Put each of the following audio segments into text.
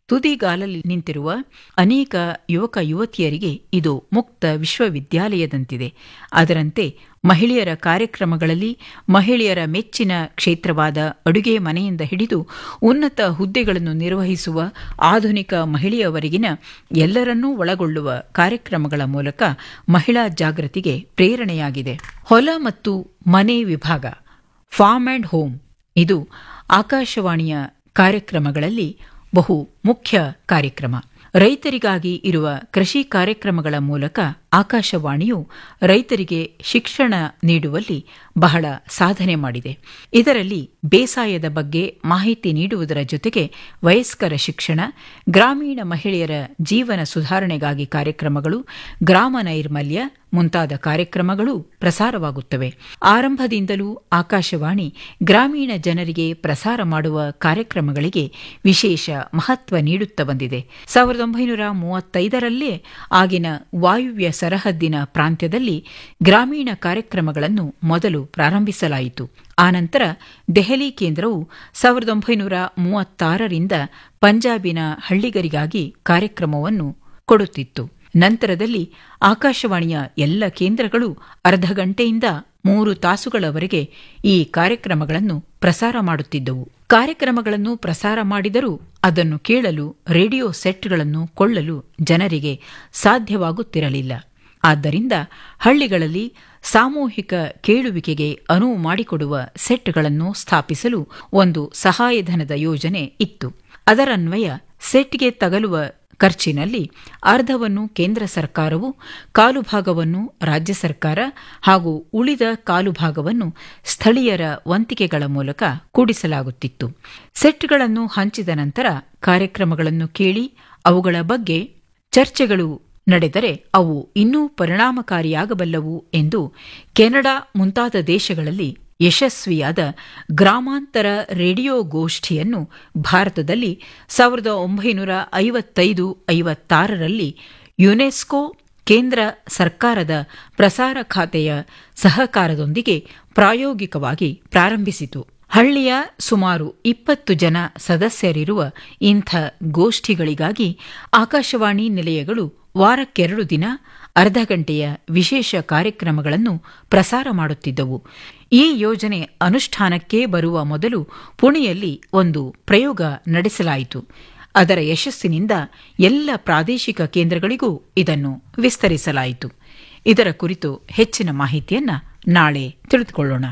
ತುದಿಗಾಲಲ್ಲಿ ನಿಂತಿರುವ ಅನೇಕ ಯುವಕ ಯುವತಿಯರಿಗೆ ಇದು ಮುಕ್ತ ವಿಶ್ವವಿದ್ಯಾಲಯದಂತಿದೆ ಅದರಂತೆ ಮಹಿಳೆಯರ ಕಾರ್ಯಕ್ರಮಗಳಲ್ಲಿ ಮಹಿಳೆಯರ ಮೆಚ್ಚಿನ ಕ್ಷೇತ್ರವಾದ ಅಡುಗೆ ಮನೆಯಿಂದ ಹಿಡಿದು ಉನ್ನತ ಹುದ್ದೆಗಳನ್ನು ನಿರ್ವಹಿಸುವ ಆಧುನಿಕ ಮಹಿಳೆಯವರೆಗಿನ ಎಲ್ಲರನ್ನೂ ಒಳಗೊಳ್ಳುವ ಕಾರ್ಯಕ್ರಮಗಳ ಮೂಲಕ ಮಹಿಳಾ ಜಾಗೃತಿಗೆ ಪ್ರೇರಣೆಯಾಗಿದೆ ಹೊಲ ಮತ್ತು ಮನೆ ವಿಭಾಗ ಫಾರ್ಮ್ ಅಂಡ್ ಹೋಮ್ ಇದು ಆಕಾಶವಾಣಿಯ ಕಾರ್ಯಕ್ರಮಗಳಲ್ಲಿ ಬಹು ಮುಖ್ಯ ಕಾರ್ಯಕ್ರಮ ರೈತರಿಗಾಗಿ ಇರುವ ಕೃಷಿ ಕಾರ್ಯಕ್ರಮಗಳ ಮೂಲಕ ಆಕಾಶವಾಣಿಯು ರೈತರಿಗೆ ಶಿಕ್ಷಣ ನೀಡುವಲ್ಲಿ ಬಹಳ ಸಾಧನೆ ಮಾಡಿದೆ ಇದರಲ್ಲಿ ಬೇಸಾಯದ ಬಗ್ಗೆ ಮಾಹಿತಿ ನೀಡುವುದರ ಜೊತೆಗೆ ವಯಸ್ಕರ ಶಿಕ್ಷಣ ಗ್ರಾಮೀಣ ಮಹಿಳೆಯರ ಜೀವನ ಸುಧಾರಣೆಗಾಗಿ ಕಾರ್ಯಕ್ರಮಗಳು ಗ್ರಾಮ ನೈರ್ಮಲ್ಯ ಮುಂತಾದ ಕಾರ್ಯಕ್ರಮಗಳು ಪ್ರಸಾರವಾಗುತ್ತವೆ ಆರಂಭದಿಂದಲೂ ಆಕಾಶವಾಣಿ ಗ್ರಾಮೀಣ ಜನರಿಗೆ ಪ್ರಸಾರ ಮಾಡುವ ಕಾರ್ಯಕ್ರಮಗಳಿಗೆ ವಿಶೇಷ ಮಹತ್ವ ನೀಡುತ್ತಾ ಬಂದಿದೆ ಸಾವಿರದ ಒಂಬೈನೂರ ಮೂವತ್ತೈದರಲ್ಲೇ ಆಗಿನ ವಾಯುವ್ಯ ಸರಹದ್ದಿನ ಪ್ರಾಂತ್ಯದಲ್ಲಿ ಗ್ರಾಮೀಣ ಕಾರ್ಯಕ್ರಮಗಳನ್ನು ಮೊದಲು ಪ್ರಾರಂಭಿಸಲಾಯಿತು ಆನಂತರ ದೆಹಲಿ ಕೇಂದ್ರವು ಸಾವಿರದ ಒಂಬೈನೂರ ಮೂವತ್ತಾರರಿಂದ ಪಂಜಾಬಿನ ಹಳ್ಳಿಗರಿಗಾಗಿ ಕಾರ್ಯಕ್ರಮವನ್ನು ಕೊಡುತ್ತಿತ್ತು ನಂತರದಲ್ಲಿ ಆಕಾಶವಾಣಿಯ ಎಲ್ಲ ಕೇಂದ್ರಗಳು ಅರ್ಧ ಗಂಟೆಯಿಂದ ಮೂರು ತಾಸುಗಳವರೆಗೆ ಈ ಕಾರ್ಯಕ್ರಮಗಳನ್ನು ಪ್ರಸಾರ ಮಾಡುತ್ತಿದ್ದವು ಕಾರ್ಯಕ್ರಮಗಳನ್ನು ಪ್ರಸಾರ ಮಾಡಿದರೂ ಅದನ್ನು ಕೇಳಲು ರೇಡಿಯೋ ಸೆಟ್ಗಳನ್ನು ಕೊಳ್ಳಲು ಜನರಿಗೆ ಸಾಧ್ಯವಾಗುತ್ತಿರಲಿಲ್ಲ ಆದ್ದರಿಂದ ಹಳ್ಳಿಗಳಲ್ಲಿ ಸಾಮೂಹಿಕ ಕೇಳುವಿಕೆಗೆ ಅನುವು ಮಾಡಿಕೊಡುವ ಸೆಟ್ಗಳನ್ನು ಸ್ಥಾಪಿಸಲು ಒಂದು ಸಹಾಯಧನದ ಯೋಜನೆ ಇತ್ತು ಅದರನ್ವಯ ಸೆಟ್ಗೆ ತಗಲುವ ಖರ್ಚಿನಲ್ಲಿ ಅರ್ಧವನ್ನು ಕೇಂದ್ರ ಸರ್ಕಾರವು ಕಾಲು ಭಾಗವನ್ನು ರಾಜ್ಯ ಸರ್ಕಾರ ಹಾಗೂ ಉಳಿದ ಕಾಲು ಭಾಗವನ್ನು ಸ್ಥಳೀಯರ ವಂತಿಕೆಗಳ ಮೂಲಕ ಕೂಡಿಸಲಾಗುತ್ತಿತ್ತು ಸೆಟ್ಗಳನ್ನು ಹಂಚಿದ ನಂತರ ಕಾರ್ಯಕ್ರಮಗಳನ್ನು ಕೇಳಿ ಅವುಗಳ ಬಗ್ಗೆ ಚರ್ಚೆಗಳು ನಡೆದರೆ ಅವು ಇನ್ನೂ ಪರಿಣಾಮಕಾರಿಯಾಗಬಲ್ಲವು ಎಂದು ಕೆನಡಾ ಮುಂತಾದ ದೇಶಗಳಲ್ಲಿ ಯಶಸ್ವಿಯಾದ ಗ್ರಾಮಾಂತರ ರೇಡಿಯೋ ಗೋಷ್ಠಿಯನ್ನು ಭಾರತದಲ್ಲಿ ಸಾವಿರದ ಒಂಬೈನೂರ ಐವತ್ತೈದು ಐವತ್ತಾರರಲ್ಲಿ ಯುನೆಸ್ಕೋ ಕೇಂದ್ರ ಸರ್ಕಾರದ ಪ್ರಸಾರ ಖಾತೆಯ ಸಹಕಾರದೊಂದಿಗೆ ಪ್ರಾಯೋಗಿಕವಾಗಿ ಪ್ರಾರಂಭಿಸಿತು ಹಳ್ಳಿಯ ಸುಮಾರು ಇಪ್ಪತ್ತು ಜನ ಸದಸ್ಯರಿರುವ ಇಂಥ ಗೋಷ್ಠಿಗಳಿಗಾಗಿ ಆಕಾಶವಾಣಿ ನಿಲಯಗಳು ವಾರಕ್ಕೆರಡು ದಿನ ಅರ್ಧ ಗಂಟೆಯ ವಿಶೇಷ ಕಾರ್ಯಕ್ರಮಗಳನ್ನು ಪ್ರಸಾರ ಮಾಡುತ್ತಿದ್ದವು ಈ ಯೋಜನೆ ಅನುಷ್ಠಾನಕ್ಕೆ ಬರುವ ಮೊದಲು ಪುಣೆಯಲ್ಲಿ ಒಂದು ಪ್ರಯೋಗ ನಡೆಸಲಾಯಿತು ಅದರ ಯಶಸ್ಸಿನಿಂದ ಎಲ್ಲ ಪ್ರಾದೇಶಿಕ ಕೇಂದ್ರಗಳಿಗೂ ಇದನ್ನು ವಿಸ್ತರಿಸಲಾಯಿತು ಇದರ ಕುರಿತು ಹೆಚ್ಚಿನ ಮಾಹಿತಿಯನ್ನ ನಾಳೆ ತಿಳಿದುಕೊಳ್ಳೋಣ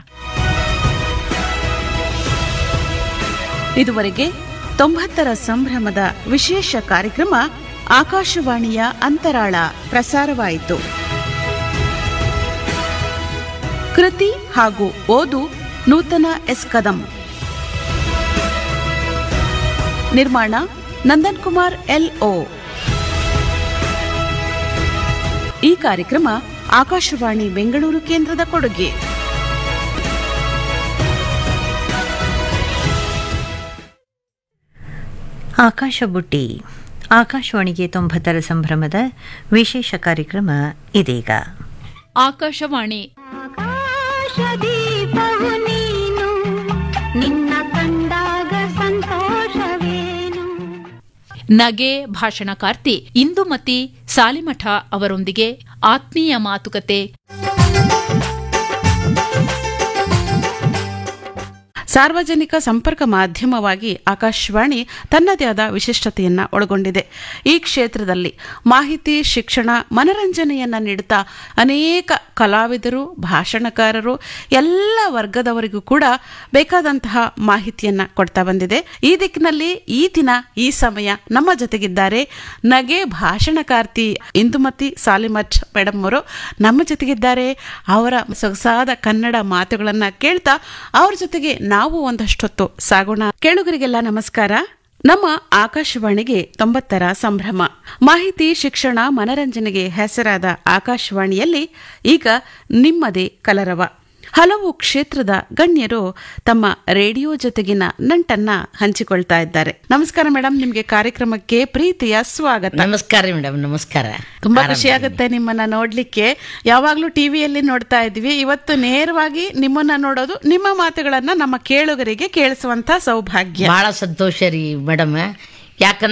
ಇದುವರೆಗೆ ತೊಂಬತ್ತರ ಸಂಭ್ರಮದ ವಿಶೇಷ ಕಾರ್ಯಕ್ರಮ ಆಕಾಶವಾಣಿಯ ಅಂತರಾಳ ಪ್ರಸಾರವಾಯಿತು ಕೃತಿ ಹಾಗೂ ಓದು ನೂತನ ಎಸ್ ಕದಂ ನಿರ್ಮಾಣ ನಂದನ್ ಕುಮಾರ್ ಎಲ್ಒ ಈ ಕಾರ್ಯಕ್ರಮ ಆಕಾಶವಾಣಿ ಬೆಂಗಳೂರು ಕೇಂದ್ರದ ಕೊಡುಗೆ ಆಕಾಶ ಬುಟ್ಟಿ ಆಕಾಶವಾಣಿಗೆ ತೊಂಬತ್ತರ ಸಂಭ್ರಮದ ವಿಶೇಷ ಕಾರ್ಯಕ್ರಮ ಇದೀಗ ಆಕಾಶವಾಣಿ ಆಕಾಶದೀಪವು ನೀನು ನಿನ್ನ ಕಂಡಾಗ ಸಂತೋಷವೇನು ನಗೆ ಭಾಷಣಕಾರ್ತಿ ಇಂದುಮತಿ ಸಾಲಿಮಠ ಅವರೊಂದಿಗೆ ಆತ್ಮೀಯ ಮಾತುಕತೆ ಸಾರ್ವಜನಿಕ ಸಂಪರ್ಕ ಮಾಧ್ಯಮವಾಗಿ ಆಕಾಶವಾಣಿ ತನ್ನದೇ ಆದ ವಿಶಿಷ್ಟತೆಯನ್ನ ಒಳಗೊಂಡಿದೆ ಈ ಕ್ಷೇತ್ರದಲ್ಲಿ ಮಾಹಿತಿ ಶಿಕ್ಷಣ ಮನರಂಜನೆಯನ್ನ ನೀಡುತ್ತಾ ಅನೇಕ ಕಲಾವಿದರು ಭಾಷಣಕಾರರು ಎಲ್ಲ ವರ್ಗದವರಿಗೂ ಕೂಡ ಬೇಕಾದಂತಹ ಮಾಹಿತಿಯನ್ನ ಕೊಡ್ತಾ ಬಂದಿದೆ ಈ ದಿಕ್ಕಿನಲ್ಲಿ ಈ ದಿನ ಈ ಸಮಯ ನಮ್ಮ ಜೊತೆಗಿದ್ದಾರೆ ನಗೆ ಭಾಷಣಕಾರ್ತಿ ಇಂದುಮತಿ ಸಾಲಿಮಠ್ ಮೇಡಮ್ ಅವರು ನಮ್ಮ ಜೊತೆಗಿದ್ದಾರೆ ಅವರ ಸೊಗಸಾದ ಕನ್ನಡ ಮಾತುಗಳನ್ನ ಕೇಳ್ತಾ ಅವ್ರ ಜೊತೆಗೆ ನಾವು ಒಂದಷ್ಟೊತ್ತು ಸಾಗೋಣ ಕೇಳುಗರಿಗೆಲ್ಲ ನಮಸ್ಕಾರ ನಮ್ಮ ಆಕಾಶವಾಣಿಗೆ ತೊಂಬತ್ತರ ಸಂಭ್ರಮ ಮಾಹಿತಿ ಶಿಕ್ಷಣ ಮನರಂಜನೆಗೆ ಹೆಸರಾದ ಆಕಾಶವಾಣಿಯಲ್ಲಿ ಈಗ ನಿಮ್ಮದೇ ಕಲರವ ಹಲವು ಕ್ಷೇತ್ರದ ಗಣ್ಯರು ತಮ್ಮ ರೇಡಿಯೋ ಜೊತೆಗಿನ ನಂಟನ್ನ ಹಂಚಿಕೊಳ್ತಾ ಇದ್ದಾರೆ ನಮಸ್ಕಾರ ಮೇಡಮ್ ನಿಮ್ಗೆ ಕಾರ್ಯಕ್ರಮಕ್ಕೆ ಪ್ರೀತಿಯ ಸ್ವಾಗತ ನಮಸ್ಕಾರ ಮೇಡಮ್ ನಮಸ್ಕಾರ ತುಂಬಾ ಖುಷಿ ಆಗುತ್ತೆ ನಿಮ್ಮನ್ನ ನೋಡ್ಲಿಕ್ಕೆ ಯಾವಾಗ್ಲೂ ಟಿವಿಯಲ್ಲಿ ನೋಡ್ತಾ ಇದ್ವಿ ಇವತ್ತು ನೇರವಾಗಿ ನಿಮ್ಮನ್ನ ನೋಡೋದು ನಿಮ್ಮ ಮಾತುಗಳನ್ನ ನಮ್ಮ ಕೇಳುಗರಿಗೆ ಕೇಳಿಸುವಂತ ಸೌಭಾಗ್ಯ ಬಹಳ ಸಂತೋಷ ರೀ ಮೇಡಮ್ ಯಾಕಂದ್ರೆ